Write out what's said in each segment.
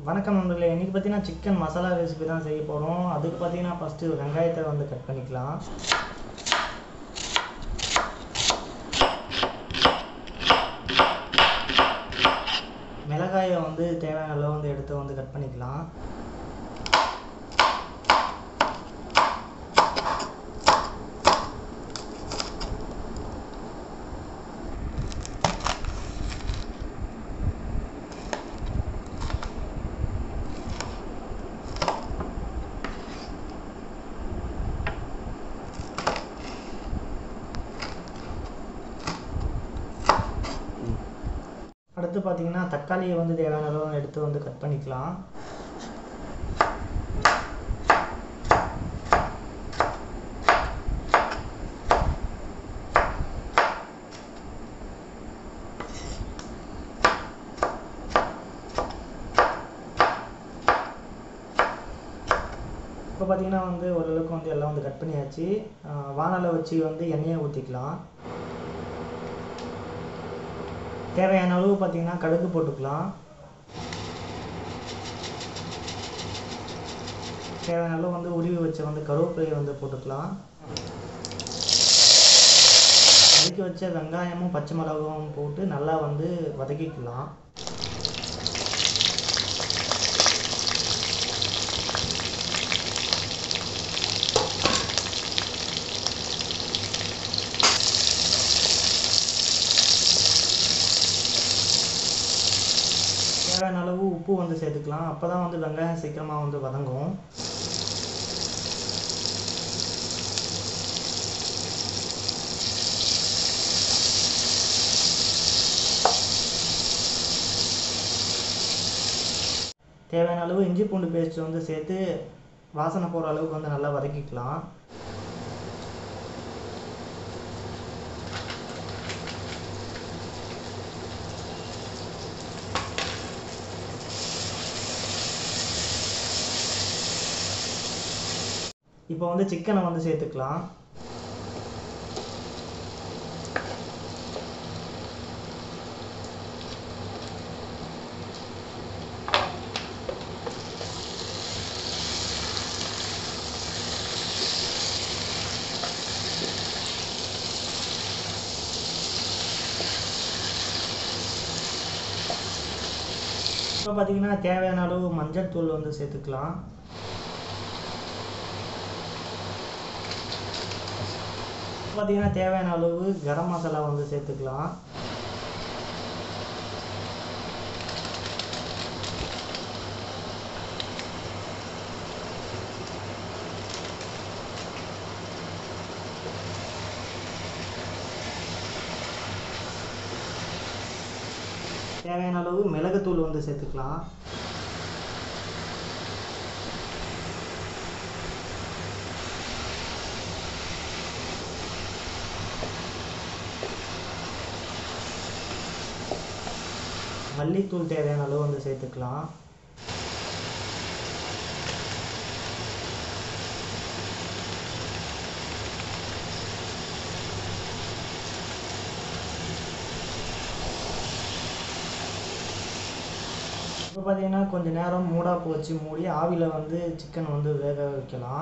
வணக்கம் நண்பர்களே இன்றைக்கி பார்த்தீங்கன்னா சிக்கன் மசாலா ரெசிபி தான் செய்ய போகிறோம் அதுக்கு பார்த்தீங்கன்னா ஃபஸ்ட்டு வெங்காயத்தை வந்து கட் பண்ணிக்கலாம் மிளகாயை வந்து தேவையான அளவு வந்து எடுத்து வந்து கட் பண்ணிக்கலாம் அடுத்து பார்த்தீங்கன்னா தக்காளியை வந்து தேவையான அளவு எடுத்து வந்து கட் பண்ணிக்கலாம் இப்போ பார்த்தீங்கன்னா வந்து ஓரளவுக்கு வந்து எல்லாம் வந்து கட் பண்ணியாச்சு ஆஹ் வானலை வச்சு வந்து எண்ணெயை ஊற்றிக்கலாம் தேவையான அளவு பார்த்தீங்கன்னா கடுகு போட்டுக்கலாம் தேவையான அளவு வந்து உருவி வச்ச வந்து கருவேப்பிலையை வந்து போட்டுக்கலாம் வதக்கி வச்ச வெங்காயமும் பச்சை மிளகாவும் போட்டு நல்லா வந்து வதக்கிக்கலாம் தேவையான அளவு உப்பு வந்து சேர்த்துக்கலாம் அப்போ தான் வந்து வெங்காயம் சீக்கிரமாக வந்து வதங்கும் தேவையான அளவு இஞ்சி பூண்டு பேஸ்ட் வந்து சேர்த்து வாசனை போகிற அளவுக்கு வந்து நல்லா வதக்கிக்கலாம் இப்போ வந்து சிக்கனை வந்து சேர்த்துக்கலாம் இப்போ பார்த்தீங்கன்னா தேவையான அளவு மஞ்சள் தூள் வந்து சேர்த்துக்கலாம் பார்த்தீங்கன்னா தேவையான அளவு கரம் மசாலா வந்து சேர்த்துக்கலாம் தேவையான அளவு மிளகுத்தூள் வந்து சேர்த்துக்கலாம் மல்லித்தூள் தேவையான அளவு வந்து சேர்த்துக்கலாம் இப்போ பார்த்தீங்கன்னா கொஞ்ச நேரம் மூடாப்பு வச்சு மூடி ஆவியில் வந்து சிக்கன் வந்து வேக வைக்கலாம்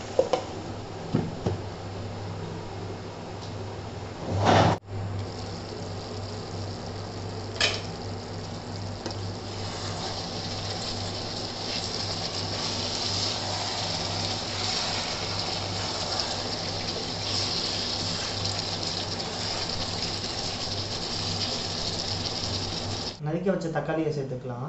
நறுக்கி வச்ச தக்காளியை சேர்த்துக்கலாம்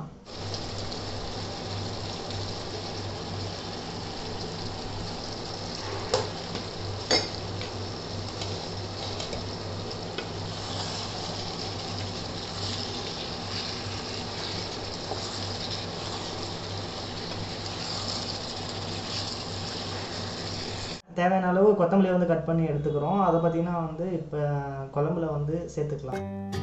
தேவையான அளவு கொத்தமல்லி வந்து கட் பண்ணி எடுத்துக்கிறோம் அதை பார்த்திங்கன்னா வந்து இப்போ குழம்புல வந்து சேர்த்துக்கலாம்